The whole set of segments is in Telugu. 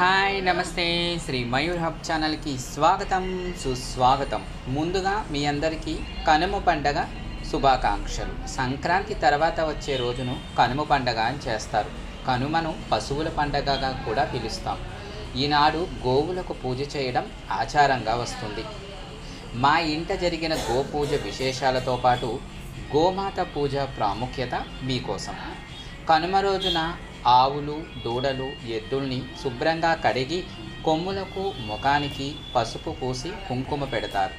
హాయ్ నమస్తే శ్రీ మయూర్ హబ్ ఛానల్కి స్వాగతం సుస్వాగతం ముందుగా మీ అందరికీ కనుమ పండగ శుభాకాంక్షలు సంక్రాంతి తర్వాత వచ్చే రోజును కనుమ పండగ అని చేస్తారు కనుమను పశువుల పండగగా కూడా పిలుస్తాం ఈనాడు గోవులకు పూజ చేయడం ఆచారంగా వస్తుంది మా ఇంట జరిగిన గోపూజ విశేషాలతో పాటు గోమాత పూజ ప్రాముఖ్యత మీకోసం కనుమ రోజున ఆవులు దూడలు ఎద్దుల్ని శుభ్రంగా కడిగి కొమ్ములకు ముఖానికి పసుపు పూసి కుంకుమ పెడతారు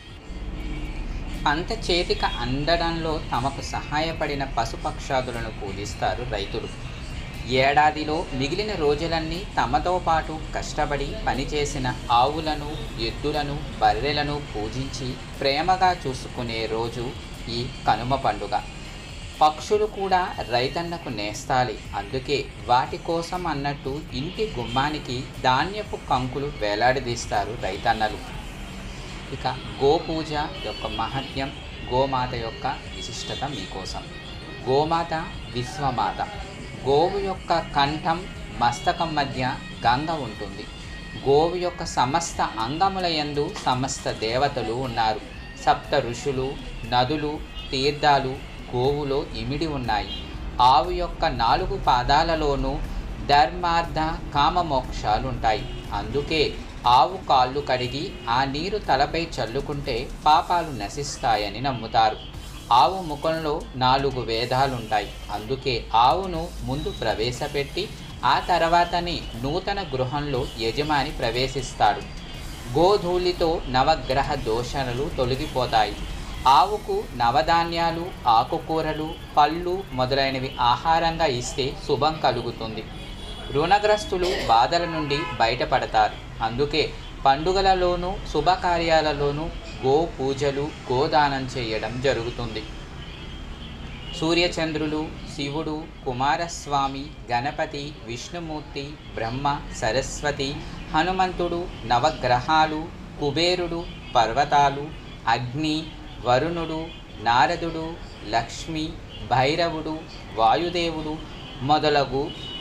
పంట చేతికి అందడంలో తమకు సహాయపడిన పశుపక్షాదులను పూజిస్తారు రైతులు ఏడాదిలో మిగిలిన రోజులన్నీ తమతో పాటు కష్టపడి పనిచేసిన ఆవులను ఎద్దులను బర్రెలను పూజించి ప్రేమగా చూసుకునే రోజు ఈ కనుమ పండుగ పక్షులు కూడా రైతన్నకు నేస్తాలి అందుకే వాటి కోసం అన్నట్టు ఇంటి గుమ్మానికి ధాన్యపు కంకులు వేలాడదీస్తారు రైతన్నలు ఇక గోపూజ యొక్క మహత్యం గోమాత యొక్క విశిష్టత మీకోసం గోమాత విశ్వమాత గోవు యొక్క కంఠం మస్తకం మధ్య గంగ ఉంటుంది గోవు యొక్క సమస్త అంగముల యందు సమస్త దేవతలు ఉన్నారు సప్త ఋషులు నదులు తీర్థాలు గోవులో ఇమిడి ఉన్నాయి ఆవు యొక్క నాలుగు పాదాలలోనూ ధర్మార్థ కామ మోక్షాలుంటాయి అందుకే ఆవు కాళ్ళు కడిగి ఆ నీరు తలపై చల్లుకుంటే పాపాలు నశిస్తాయని నమ్ముతారు ఆవు ముఖంలో నాలుగు వేదాలుంటాయి అందుకే ఆవును ముందు ప్రవేశపెట్టి ఆ తర్వాతనే నూతన గృహంలో యజమాని ప్రవేశిస్తాడు గోధూళితో నవగ్రహ దోషణలు తొలగిపోతాయి ఆవుకు నవధాన్యాలు ఆకుకూరలు పళ్ళు మొదలైనవి ఆహారంగా ఇస్తే శుభం కలుగుతుంది రుణగ్రస్తులు బాధల నుండి బయటపడతారు అందుకే పండుగలలోనూ శుభకార్యాలలోనూ గో పూజలు గోదానం చేయడం జరుగుతుంది సూర్యచంద్రులు శివుడు కుమారస్వామి గణపతి విష్ణుమూర్తి బ్రహ్మ సరస్వతి హనుమంతుడు నవగ్రహాలు కుబేరుడు పర్వతాలు అగ్ని వరుణుడు నారదుడు లక్ష్మి భైరవుడు వాయుదేవుడు మొదలగు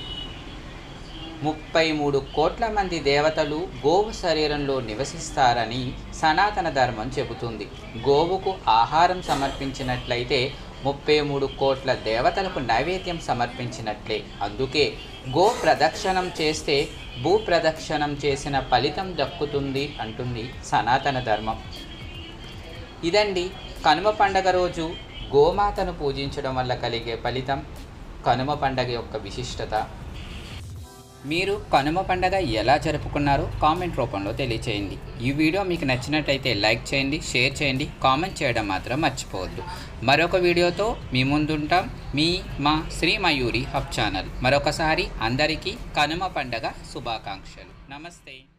ముప్పై మూడు కోట్ల మంది దేవతలు గోవు శరీరంలో నివసిస్తారని సనాతన ధర్మం చెబుతుంది గోవుకు ఆహారం సమర్పించినట్లయితే ముప్పై మూడు కోట్ల దేవతలకు నైవేద్యం సమర్పించినట్లే అందుకే గో ప్రదక్షిణం చేస్తే భూ ప్రదక్షిణం చేసిన ఫలితం దక్కుతుంది అంటుంది సనాతన ధర్మం ఇదండి కనుమ పండగ రోజు గోమాతను పూజించడం వల్ల కలిగే ఫలితం కనుమ పండగ యొక్క విశిష్టత మీరు కనుమ పండగ ఎలా జరుపుకున్నారో కామెంట్ రూపంలో తెలియచేయండి ఈ వీడియో మీకు నచ్చినట్టయితే లైక్ చేయండి షేర్ చేయండి కామెంట్ చేయడం మాత్రం మర్చిపోవద్దు మరొక వీడియోతో మీ ముందుంటాం మీ మా శ్రీ మయూరి హబ్ ఛానల్ మరొకసారి అందరికీ కనుమ పండగ శుభాకాంక్షలు నమస్తే